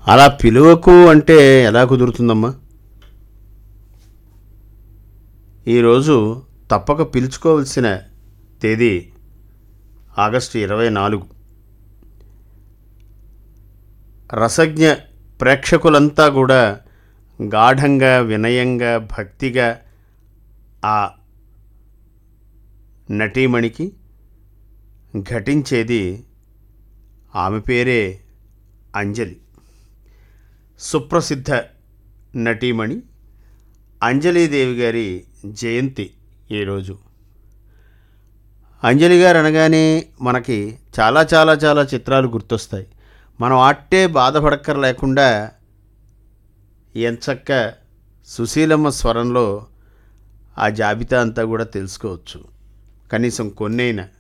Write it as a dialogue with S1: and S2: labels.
S1: అలా పిలువకు అంటే ఎలా కుదురుతుందమ్మా ఈరోజు తప్పక పిలుచుకోవలసిన తేదీ ఆగస్టు ఇరవై నాలుగు రసజ్ఞ ప్రేక్షకులంతా కూడా గాఢంగా వినయంగా భక్తిగా ఆ నటీమణికి ఘటించేది ఆమె పేరే అంజలి సుప్రసిద్ధ నటీమణి అంజలీదేవి గారి జయంతి ఈరోజు అంజలి గారు అనగానే మనకి చాలా చాలా చాలా చిత్రాలు గుర్తొస్తాయి మనం ఆట్టే బాధపడక్కర్ లేకుండా ఎంచక్క సుశీలమ్మ స్వరంలో ఆ జాబితా అంతా కూడా తెలుసుకోవచ్చు కనీసం కొన్నైనా